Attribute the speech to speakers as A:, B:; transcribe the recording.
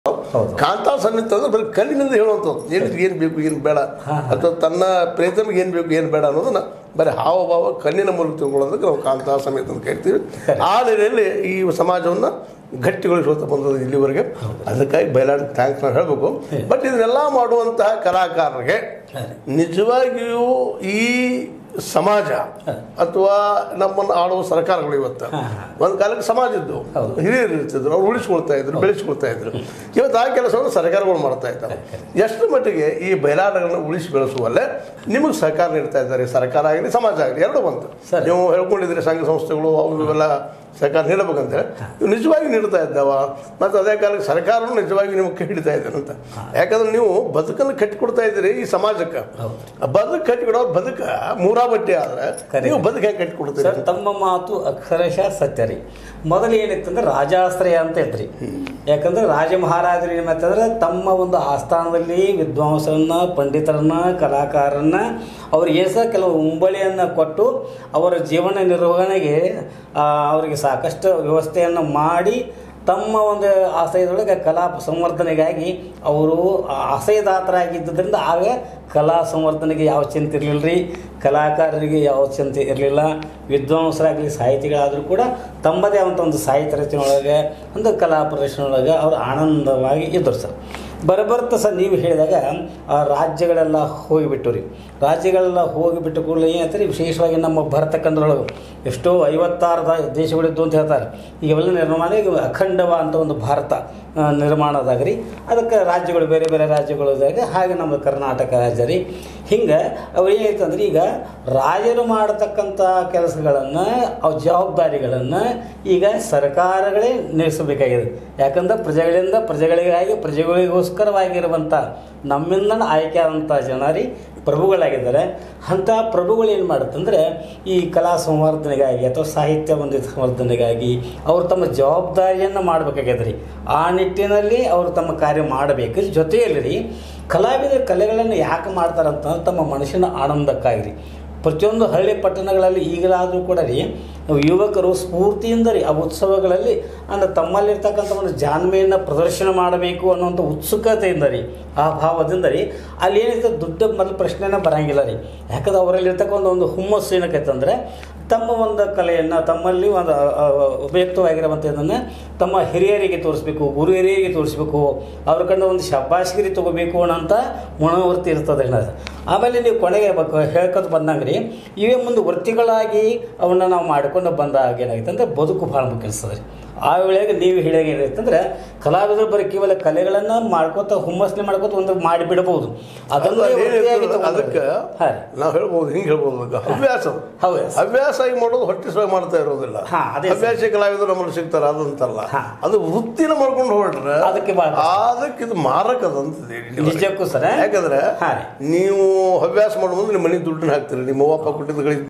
A: ಹೌದು.
B: ಕಾಂತಾ ಸನ್ನಿಹಿತ ಅಂದ್ರೆ ಬರೀ ಕಣ್ಣಿನಿಂದ ಹೇಳುವಂಥದ್ದು ಏನು ಏನು ಬೇಕು ಏನು ಬೇಡ ಅಥವಾ ತನ್ನ ಪ್ರೇತಮಿಗೆ ಏನು ಬೇಕು ಏನು ಬೇಡ ಅನ್ನೋದನ್ನ ಬರೀ ಹಾವಭಾವ ಕಣ್ಣಿನ ಮೂಲಕ ತಿಳ್ಕೊಳ್ಳೋದಕ್ಕೆ ನಾವು ಕಾಂತಾ ಸಮೇತ ಅಂತ ಕರಿತೀವಿ ಆ ನೆಲೆಯಲ್ಲಿ ಈ ಸಮಾಜವನ್ನು ಗಟ್ಟಿಗೊಳಿಸುವಂತ ಬಂದದ್ದು ಇಲ್ಲಿವರೆಗೆ ಅದಕ್ಕಾಗಿ ಬಯಲಾಟ ಥ್ಯಾಂಕ್ಸ್ ನಾನು ಹೇಳಬೇಕು ಬಟ್ ಇದನ್ನೆಲ್ಲ ಮಾಡುವಂತಹ ಕಲಾಕಾರರಿಗೆ ನಿಜವಾಗಿಯೂ ಈ ಸಮಾಜ ಅಥವಾ ನಮ್ಮನ್ನು ಆಳುವ ಸರ್ಕಾರಗಳು ಇವತ್ತು ಒಂದು ಕಾಲಕ್ಕೆ ಸಮಾಜ ಇದ್ದು ಹಿರಿಯರು ಇರ್ತಿದ್ರು ಅವ್ರು ಉಳಿಸ್ಕೊಳ್ತಾ ಇದ್ರು ಬೆಳೆಸ್ಕೊಳ್ತಾ ಇದ್ರು ಇವತ್ತು ಆ ಕೆಲಸವನ್ನು ಸರ್ಕಾರಗಳು ಮಾಡ್ತಾ ಇದ್ದಾವೆ ಎಷ್ಟು ಮಟ್ಟಿಗೆ ಈ ಬಯಲಾಟಗಳನ್ನ ಉಳಿಸಿ ಬೆಳೆಸುವಲ್ಲೇ ನಿಮಗೆ ಸಹಕಾರ ನೀಡ್ತಾ ಇದ್ದಾರೆ ಸರ್ಕಾರ ಆಗಲಿ ಸಮಾಜ ಆಗಲಿ ಎರಡು ಬಂತು
A: ಸರಿ.
B: ನೀವು ಹೇಳ್ಕೊಂಡಿದ್ದೀರಿ ಸಂಘ ಸಂಸ್ಥೆಗಳು ಅವು ಇವೆಲ್ಲ ಸರ್ಕಾರ ನೀಡಬೇಕಂತೇಳಿ ಇವು ನಿಜವಾಗಿ ನೀಡ್ತಾ ಇದ್ದಾವ ಮತ್ತು ಅದೇ ಕಾಲಕ್ಕೆ ಸರ್ಕಾರನು ನಿಜವಾಗಿ ನಿಮಗೆ ಕೈ ಹಿಡಿತಾ ಇದ್ದಾರೆ ಅಂತ ಯಾಕಂದ್ರೆ ನೀವು ಬದುಕನ್ನು ಕಟ್ಟಿಕೊಡ್ತಾ ಇದ್ದೀರಿ ಈ ಸಮಾಜಕ್ಕೆ ಬದುಕು ಕಟ್ಟಿಕೊಡೋರು ಬದುಕ ಮೂರಾ ಬಟ್ಟೆ ಆದ್ರೆ
A: Correct.
B: ನೀವು ಬದುಕು ಹೆಂಗೆ ಕಟ್ಟಿಕೊಡ್ತೀರಿ
A: ಸರ್ ತಮ್ಮ ಮಾತು ಅಕ್ಷರಶಃ ಸತ್ಯ ರೀ ಮೊದಲು ಏನಿತ್ತಂದ್ರೆ ರಾಜಾಶ್ರಯ ಅಂತ ಇದ್ರಿ ಯಾಕಂದ್ರೆ ರಾಜ ಮಹಾರಾಜರು ಏನಂತಂದ್ರೆ ತಮ್ಮ ಒಂದು ಆಸ್ಥಾನದಲ್ಲಿ ವಿದ್ವಾಂಸರನ್ನ ಪಂಡಿತರನ್ನ ಕಲಾಕಾರರನ್ನ ಅವ್ರಿಗೆ ಸಹ ಕೆಲವು ಉಂಬಳಿಯನ್ನು ಕೊಟ್ಟು ಅವರ ಜೀವನ ನಿರ್ವಹಣೆಗೆ ಆ, ಅವರಿಗೆ ಸಾಕಷ್ಟು ವ್ಯವಸ್ಥೆಯನ್ನು ಮಾಡಿ ತಮ್ಮ ಒಂದು ಆಶಯದೊಳಗೆ ಕಲಾ ಸಂವರ್ಧನೆಗಾಗಿ ಅವರು ಆಶಯದಾತರಾಗಿದ್ದರಿಂದ ಆಗ ಕಲಾ ಸಂವರ್ಧನೆಗೆ ಯಾವ ಚಿಂತೆ ಇರಲಿಲ್ಲ ರೀ ಕಲಾಕಾರರಿಗೆ ಯಾವ ಚಿಂತೆ ಇರಲಿಲ್ಲ ವಿದ್ವಾಂಸರಾಗಲಿ ಸಾಹಿತಿಗಳಾದರೂ ಕೂಡ ತಮ್ಮದೇ ಆದಂಥ ಒಂದು ಸಾಹಿತ್ಯ ರಚನೆ ಒಳಗೆ ಒಂದು ಕಲಾ ಪ್ರದರ್ಶನ ಒಳಗೆ ಅವರು ಆನಂದವಾಗಿ ಇದ್ದರು ಸರ್ ಬರಬರ್ತ ಸರ್ ನೀವು ಹೇಳಿದಾಗ ಆ ರಾಜ್ಯಗಳೆಲ್ಲ ಹೋಗಿಬಿಟ್ಟು ರೀ ರಾಜ್ಯಗಳೆಲ್ಲ ಹೋಗಿಬಿಟ್ಟು ಕೂಡಲೇ ಏನಾಯ್ತು ವಿಶೇಷವಾಗಿ ನಮ್ಮ ಭರತ ಖಂಡದೊಳಗೆ ಎಷ್ಟೋ ಐವತ್ತಾರು ದ- ದೇಶಗಳಿದ್ದು ಅಂತ ಹೇಳ್ತಾರೆ ಈಗೆಲ್ಲ ನಿರ್ಮಾಣ ಈಗ ಅಖಂಡವ ಅಂತ ಒಂದು ಭಾರತ ಆ, ನಿರ್ಮಾಣದಾಗ ರೀ ಅದಕ್ಕೆ ರಾಜ್ಯಗಳು ಬೇರೆ ಬೇರೆ ರಾಜ್ಯಗಳು ಇದ್ದಾಗ ಹಾಗೆ ನಮ್ಮ ಕರ್ನಾಟಕ ರಾಜ್ಯ ರೀ ಹಿಂಗೆ ಅವು ಏನಾಯ್ತಂದ್ರೆ ಈಗ ರಾಜರು ಮಾಡತಕ್ಕಂಥ ಕೆಲಸಗಳನ್ನು ಅವು ಜವಾಬ್ದಾರಿಗಳನ್ನು ಈಗ ಸರ್ಕಾರಗಳೇ ನಿರ್ವಹಿಸಬೇಕಾಗಿದೆ ಯಾಕಂದ್ರೆ ಪ್ರಜೆಗಳಿಂದ ಪ್ರಜೆಗಳಿಗಾಗಿ ಪ್ರಜೆಗಳಿಗೋಸ್ಕರವಾಗಿರುವಂಥ ನಮ್ಮಿಂದ ಆಯ್ಕೆ ಆದಂಥ ಜನ ರೀ ಪ್ರಭುಗಳಾಗಿದ್ದಾರೆ ಅಂಥ ಪ್ರಭುಗಳು ಏನು ಮಾಡುತ್ತಂದ್ರೆ ಈ ಕಲಾ ಸಂವರ್ಧನೆಗಾಗಿ ಅಥವಾ ಸಾಹಿತ್ಯ ಒಂದು ಸಂವರ್ಧನೆಗಾಗಿ ಅವರು ತಮ್ಮ ಜವಾಬ್ದಾರಿಯನ್ನು ಮಾಡಬೇಕಾಗ್ಯದ ರೀ ಆ ನಿಟ್ಟಿನಲ್ಲಿ ಅವರು ತಮ್ಮ ಕಾರ್ಯ ಮಾಡಬೇಕು ಜೊತೆಯಲ್ಲಿ ರೀ ಕಲಾವಿದ ಕಲೆಗಳನ್ನು ಯಾಕೆ ಮಾಡ್ತಾರಂತಂದ್ರೆ ತಮ್ಮ ಮನಸ್ಸಿನ ಆನಂದಕ್ಕಾಗಿ ರೀ ಪ್ರತಿಯೊಂದು ಹಳ್ಳಿ ಪಟ್ಟಣಗಳಲ್ಲಿ ಈಗಲಾದರೂ ಕೂಡ ರೀ ಯುವಕರು ಸ್ಫೂರ್ತಿಯಿಂದ ರೀ ಆ ಉತ್ಸವಗಳಲ್ಲಿ ಅಂದರೆ ತಮ್ಮಲ್ಲಿರ್ತಕ್ಕಂಥ ಒಂದು ಜಾಣ್ಮೆಯನ್ನು ಪ್ರದರ್ಶನ ಮಾಡಬೇಕು ಅನ್ನುವಂಥ ಉತ್ಸುಕತೆಯಿಂದ ರೀ ಆ ಭಾವದಿಂದ ರೀ ಅಲ್ಲಿ ಏನಿರ್ತದೆ ದುಡ್ಡು ಮೊದಲು ಪ್ರಶ್ನೆನೇ ಬರಂಗಿಲ್ಲ ರೀ ಯಾಕಂದ್ರೆ ಅವರಲ್ಲಿರ್ತಕ್ಕಂಥ ಒಂದು ಹುಮ್ಮಸ್ಸು ಏನಕ್ಕೈತೆ ಅಂದರೆ ತಮ್ಮ ಒಂದು ಕಲೆಯನ್ನು ತಮ್ಮಲ್ಲಿ ಒಂದು ಅ, ಅ, ಉಪಯುಕ್ತವಾಗಿರುವಂಥ ಇದನ್ನು ತಮ್ಮ ಹಿರಿಯರಿಗೆ ತೋರಿಸ್ಬೇಕು ಗುರು ಹಿರಿಯರಿಗೆ ತೋರಿಸ್ಬೇಕು ಅವ್ರ ಕಂಡು ಒಂದು ಶಬ್ಬಾಶ್ಗಿರಿ ತಗೋಬೇಕು ಅನ್ನೋಂಥ ಮನೋವೃತ್ತಿ ಇರ್ತದೆ ಅನ್ನೋದು ಆಮೇಲೆ ನೀವು ಕೊನೆಗೆ ಬ- ಹೇಳ್ಕೊತ ಬಂದಂಗೆ ರೀ ಇವೇ ಮುಂದೆ ವೃತ್ತಿಗಳಾಗಿ ಅವನ್ನ ನಾವು ಮಾಡ್ಕೊಂಡು ಬಂದಾಗ ಏನಾಗುತ್ತೆ ಅಂದರೆ ಬದುಕು ಭಾಳ ಮುಖ್ಯ ಅನಿಸ್ತದೆ ರೀ ಆ ವೇಳೆಗೆ ನೀವು ಹೇಳಿದಾಗ ಏನಾಯ್ತಂದ್ರೆ ಕಲಾವಿದರು ಬರೀ ಕೇವಲ ಕಲೆಗಳನ್ನು ಮಾಡ್ಕೋತ ಹುಮ್ಮಸ್ನೆ ಮಾಡ್ಕೋತ ಒಂದು ಮಾಡಿಬಿಡಬಹುದು ಅದನ್ನು
B: ಅದು
A: ವೃತ್ತಿಯಾಗಿ
B: ಏನಿರ್ತದೆ
A: ತಗೊಂಡ್ರೆ-
B: ಅದಕ್ಕೆ
A: ಹಾಂ ರೀ
B: ನಾವು ಹೇಳ್ಬೋದು ಹಿಂಗೆ ಹೇಳ್ಬೋದು ಅದಕ್ಕೆ ಹವ್ಯಾಸ ಅದು.
A: ಹೌದು
B: ಹವ್ಯಾಸ ಆಗಿ ಮಾಡೋದು ಹೊಟ್ಟೆ ಸೊಯ್ ಮಾಡ್ತಾ ಇರೋದಿಲ್ಲ
A: ಹಾ, ಅದೇ ಸರ್.
B: ಹವ್ಯಾಸ ಕಲಾವಿದರು ನಮ್ಮಲ್ಲಿ ಸಿಗ್ತಾರೆ ಅದಂತಲ್ಲ
A: ಹಾ.
B: ಅದು ವೃತ್ತಿನ ಮಾಡ್ಕೊಂಡು ಹೊರಟ್ರೆ
A: ಅದಕ್ಕೆ ಭಾಳ
B: ಅದಕ್ಕೆ ಇದು ಮಾರಕ ಅದಂತದೆ
A: ನಿಜಕ್ಕೂ ಸರ
B: ಯಾಕಂದ್ರೆ
A: ಹಾಂ ರೀ
B: ನೀವು ಹವ್ಯಾಸ ಮಾಡೋ ಮುಂದೆ ನಿಮ್ಮ ಮನೆ ದುಡ್ಡನ್ನ ಹಾಕ್ತೀರಿ ನಿಮ್ಮ ಅವ್ವ ಅಪ್ಪ ಕೊಟ್ಟಿದ್ದ